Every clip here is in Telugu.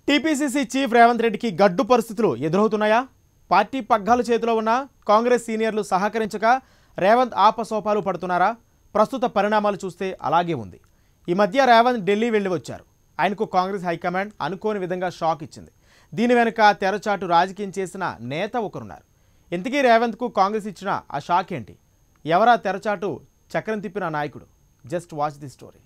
టీపీసీసీ చీఫ్ రేవంత్ రెడ్డికి గడ్డు పరిస్థితులు ఎదురవుతున్నాయా పార్టీ పగ్గాలు చేతిలో ఉన్న కాంగ్రెస్ సీనియర్లు సహకరించక రేవంత్ ఆపసోపాలు పడుతున్నారా ప్రస్తుత పరిణామాలు చూస్తే అలాగే ఉంది ఈ మధ్య రేవంత్ ఢిల్లీ వెళ్ళి వచ్చారు ఆయనకు కాంగ్రెస్ హైకమాండ్ అనుకోని విధంగా షాక్ ఇచ్చింది దీని వెనుక తెరచాటు రాజకీయం చేసిన నేత ఒకరున్నారు ఇంతకీ రేవంత్కు కాంగ్రెస్ ఇచ్చిన ఆ షాక్ ఏంటి ఎవరా తెరచాటు చక్రం తిప్పిన నాయకుడు జస్ట్ వాచ్ ది స్టోరీ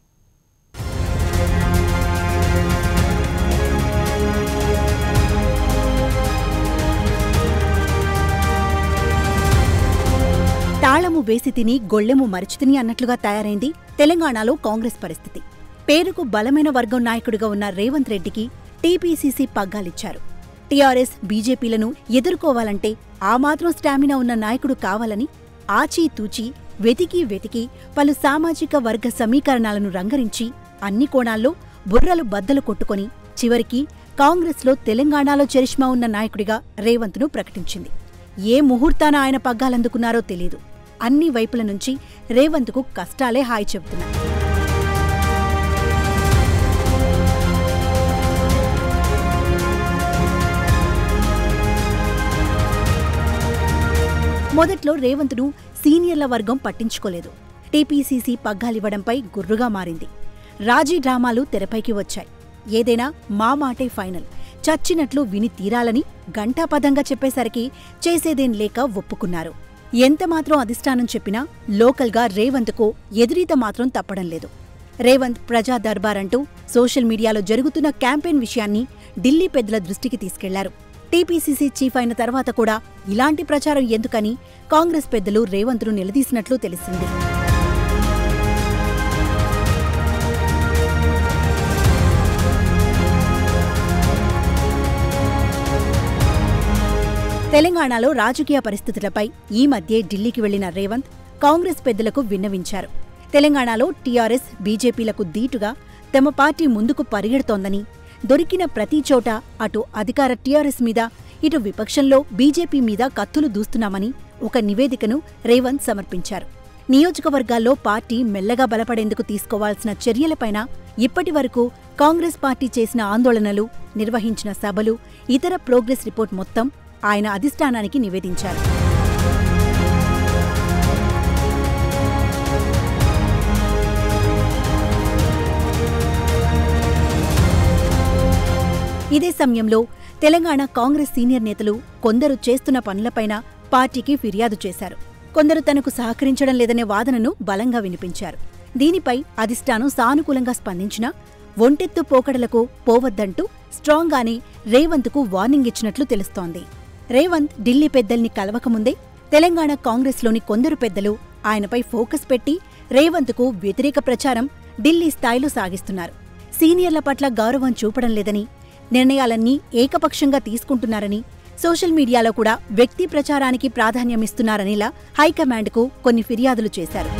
తాళము వేసి తిని గొళ్ళెము మరిచి తిని అన్నట్లుగా తయారైంది తెలంగాణలో కాంగ్రెస్ పరిస్థితి పేరుకు బలమైన వర్గం నాయకుడిగా ఉన్న రేవంత్ రెడ్డికి టీపీసీసీ పగ్గాలిచ్చారు టీఆర్ఎస్ బీజేపీలను ఎదుర్కోవాలంటే ఆ మాత్రం స్టామినా ఉన్న నాయకుడు కావాలని ఆచీతూచి వెతికి వెతికి పలు సామాజిక వర్గ సమీకరణాలను రంగరించి అన్ని కోణాల్లో బుర్రలు బద్దలు కొట్టుకొని చివరికి కాంగ్రెస్లో తెలంగాణలో చరిష్మా ఉన్న నాయకుడిగా రేవంత్ను ప్రకటించింది ఏ ముహూర్తాన ఆయన పగ్గాలందుకున్నారో తెలీదు అన్ని వైపుల నుంచి రేవంత్కు కష్టాలే హాయి చెబుతున్నాయి మొదట్లో రేవంత్ను సీనియర్ల వర్గం పట్టించుకోలేదు టీపీసీసీ పగ్గాలివ్వడంపై గుర్రుగా మారింది రాజీ డ్రామాలు తెరపైకి వచ్చాయి ఏదైనా మా మాటే ఫైనల్ చచ్చినట్లు విని తీరాలని ఘంటాపదంగా చెప్పేసరికి చేసేదేం లేక ఒప్పుకున్నారు ఎంతమాత్రం అధిష్టానం చెప్పినా లోకల్గా రేవంత్కు ఎదురీత మాత్రం తప్పడం లేదు రేవంత్ ప్రజా దర్బార్ అంటూ సోషల్ మీడియాలో జరుగుతున్న క్యాంపెయిన్ విషయాన్ని ఢిల్లీ పెద్దల దృష్టికి తీసుకెళ్లారు టీపీసీసీ చీఫ్ అయిన తర్వాత కూడా ఇలాంటి ప్రచారం ఎందుకని కాంగ్రెస్ పెద్దలు రేవంత్ను నిలదీసినట్లు తెలిసింది తెలంగాణలో రాజకీయ పరిస్థితులపై ఈ మధ్యే ఢిల్లీకి వెళ్లిన రేవంత్ కాంగ్రెస్ పెద్దలకు విన్నవించారు తెలంగాణలో టీఆర్ఎస్ బీజేపీలకు దీటుగా తమ పార్టీ ముందుకు పరిగెడుతోందని దొరికిన ప్రతి చోట అటు అధికార టీఆర్ఎస్ మీద ఇటు విపక్షంలో బీజేపీ మీద కత్తులు దూస్తున్నామని ఒక నివేదికను రేవంత్ సమర్పించారు నియోజకవర్గాల్లో పార్టీ మెల్లగా బలపడేందుకు తీసుకోవాల్సిన చర్యలపైన ఇప్పటి వరకు కాంగ్రెస్ పార్టీ చేసిన ఆందోళనలు నిర్వహించిన సభలు ఇతర ప్రోగ్రెస్ రిపోర్ట్ మొత్తం ఆయన అధిష్టానానికి నివేదించారు ఇదే సమయంలో తెలంగాణ కాంగ్రెస్ సీనియర్ నేతలు కొందరు చేస్తున్న పనులపైన పార్టీకి ఫిర్యాదు చేశారు కొందరు తనకు సహకరించడం లేదనే వాదనను బలంగా వినిపించారు దీనిపై అధిష్టానం సానుకూలంగా స్పందించినా ఒంటెత్తు పోకడలకు పోవద్దంటూ స్ట్రాంగ్గానే రేవంత్కు వార్నింగ్ ఇచ్చినట్లు తెలుస్తోంది రేవంత్ ఢిల్లీ పెద్దల్ని కలవకముందే తెలంగాణ కాంగ్రెస్లోని కొందరు పెద్దలు ఆయనపై ఫోకస్ పెట్టి రేవంత్కు వ్యతిరేక ప్రచారం ఢిల్లీ స్థాయిలో సాగిస్తున్నారు సీనియర్ల పట్ల గౌరవం చూపడం లేదని నిర్ణయాలన్నీ ఏకపక్షంగా తీసుకుంటున్నారని సోషల్ మీడియాలో కూడా వ్యక్తి ప్రచారానికి ప్రాధాన్యమిస్తున్నారనిలా హైకమాండ్కు కొన్ని ఫిర్యాదులు చేశారు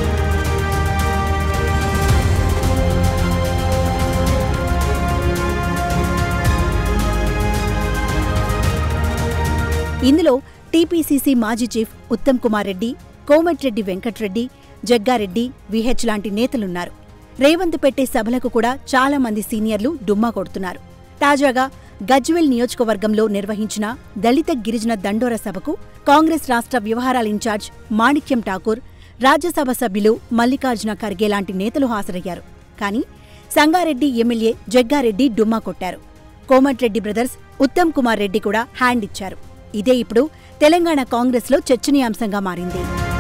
ఇందులో టీపీసీసీ మాజీ చీఫ్ ఉత్తమ్ కుమార్ రెడ్డి కోమటిరెడ్డి వెంకట్రెడ్డి జగ్గారెడ్డి విహెచ్ లాంటి నేతలున్నారు రేవంత్ పెట్టే సభలకు కూడా చాలా మంది సీనియర్లు డుమ్మా కొడుతున్నారు తాజాగా గజ్వెల్ నియోజకవర్గంలో నిర్వహించిన దళిత గిరిజన దండోర సభకు కాంగ్రెస్ రాష్ట్ర వ్యవహారాల ఇన్ఛార్జ్ మాణిక్యం ఠాకూర్ రాజ్యసభ సభ్యులు మల్లికార్జున ఖర్గే లాంటి నేతలు హాజరయ్యారు కానీ సంగారెడ్డి ఎమ్మెల్యే జగ్గారెడ్డి డుమ్మా కొట్టారు కోమటిరెడ్డి బ్రదర్స్ ఉత్తమ్ కుమార్ రెడ్డి కూడా హ్యాండ్ ఇచ్చారు ఇదే ఇప్పుడు తెలంగాణ కాంగ్రెస్లో చర్చనీయాంశంగా మారింది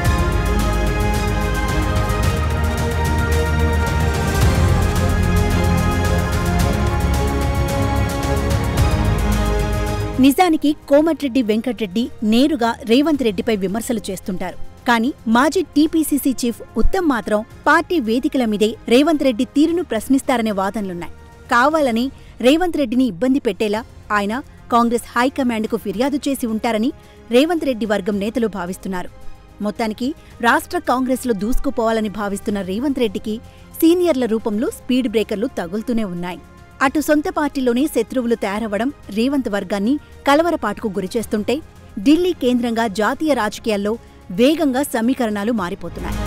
నిజానికి కోమటిరెడ్డి వెంకట్రెడ్డి నేరుగా రేవంత్ రెడ్డిపై విమర్శలు చేస్తుంటారు కానీ మాజీ టీపీసీసీ చీఫ్ ఉత్తమ్ మాత్రం పార్టీ వేదికల మీదే రేవంత్ రెడ్డి తీరును ప్రశ్నిస్తారనే వాదనలున్నాయి కావాలని రేవంత్ రెడ్డిని ఇబ్బంది పెట్టేలా ఆయన కాంగ్రెస్ హైకమాండ్కు ఫిర్యాదు చేసి ఉంటారని రేవంత్ రెడ్డి వర్గం నేతలు భావిస్తున్నారు మొత్తానికి రాష్ట్ర కాంగ్రెస్లో దూసుకుపోవాలని భావిస్తున్న రేవంత్ రెడ్డికి సీనియర్ల రూపంలో స్పీడ్ బ్రేకర్లు తగులుతూనే ఉన్నాయి అటు సొంత పార్టీలోనే శత్రువులు తయారవ్వడం రేవంత్ వర్గాన్ని కలవరపాటుకు గురిచేస్తుంటే ఢిల్లీ కేంద్రంగా జాతీయ రాజకీయాల్లో వేగంగా సమీకరణాలు మారిపోతున్నాయి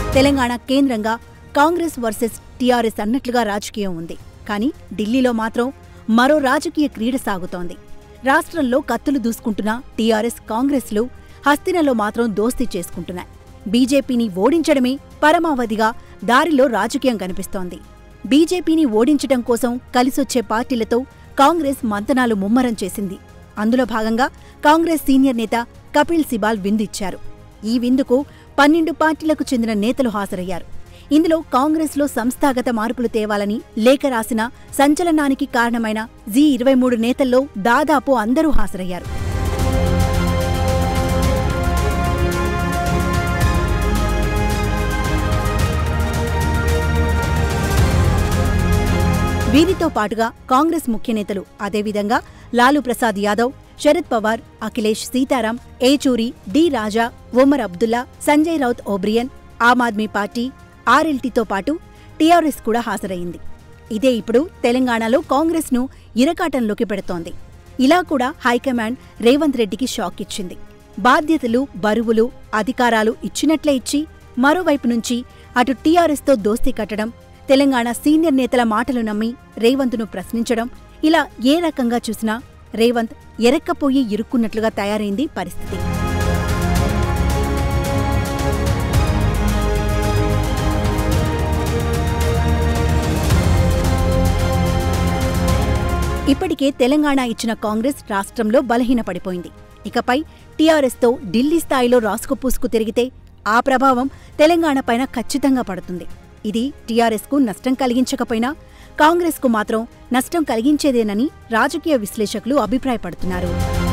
తెలంగాణ కేంద్రంగా కాంగ్రెస్ వర్సెస్ టీఆర్ఎస్ అన్నట్లుగా రాజకీయం ఉంది కానీ ఢిల్లీలో మాత్రం మరో రాజకీయ క్రీడ సాగుతోంది రాష్ట్రంలో కత్తులు దూసుకుంటున్న టీఆర్ఎస్ కాంగ్రెస్లు హస్తినలో మాత్రం దోస్తీ చేసుకుంటున్నాయి బీజేపీని ఓడించడమే పరమావధిగా దారిలో రాజకీయం కనిపిస్తోంది బీజేపీని ఓడించడం కోసం కలిసొచ్చే పార్టీలతో కాంగ్రెస్ మంతనాలు ముమ్మరం చేసింది అందులో భాగంగా కాంగ్రెస్ సీనియర్ నేత కపిల్ సిబాల్ విందిచ్చారు ఈ విందుకు పన్నెండు పార్టీలకు చెందిన నేతలు హాజరయ్యారు ఇందులో కాంగ్రెస్లో సంస్థాగత మార్పులు తేవాలని లేఖ రాసిన సంచలనానికి కారణమైన జీ ఇరవై మూడు నేతల్లో దాదాపు అందరూ హాజరయ్యారు వీరితో పాటుగా కాంగ్రెస్ ముఖ్య నేతలు అదేవిధంగా Lalu Prasad Yadav Sharad Pawar Akhilesh Sitaram Yechury D Raja Omar Abdullah Sanjay Raut O'Brien Aam Aadmi Party ఆర్ఎల్టీతో పాటు టీఆర్ఎస్ కూడా హాజరైంది ఇదే ఇప్పుడు తెలంగాణలో కాంగ్రెస్ను ఇరకాటంలోకి పెడుతోంది ఇలా కూడా హైకమాండ్ రేవంత్ రెడ్డికి షాక్ ఇచ్చింది బాధ్యతలు బరువులు అధికారాలు ఇచ్చినట్లే ఇచ్చి మరోవైపు నుంచి అటు టీఆర్ఎస్తో దోస్తీ కట్టడం తెలంగాణ సీనియర్ నేతల మాటలు నమ్మి రేవంత్ను ప్రశ్నించడం ఇలా ఏ రకంగా చూసినా రేవంత్ ఎరక్కపోయి ఇరుక్కున్నట్లుగా తయారైంది పరిస్థితి ఇప్పటికే తెలంగాణ ఇచ్చిన కాంగ్రెస్ రాష్ట్రంలో బలహీనపడిపోయింది ఇకపై టీఆర్ఎస్తో ఢిల్లీ స్థాయిలో రాసుకుపూసుకు తిరిగితే ఆ ప్రభావం తెలంగాణపైన ఖచ్చితంగా పడుతుంది ఇది టీఆర్ఎస్కు నష్టం కలిగించకపోయినా కాంగ్రెస్కు మాత్రం నష్టం కలిగించేదేనని రాజకీయ విశ్లేషకులు అభిప్రాయపడుతున్నారు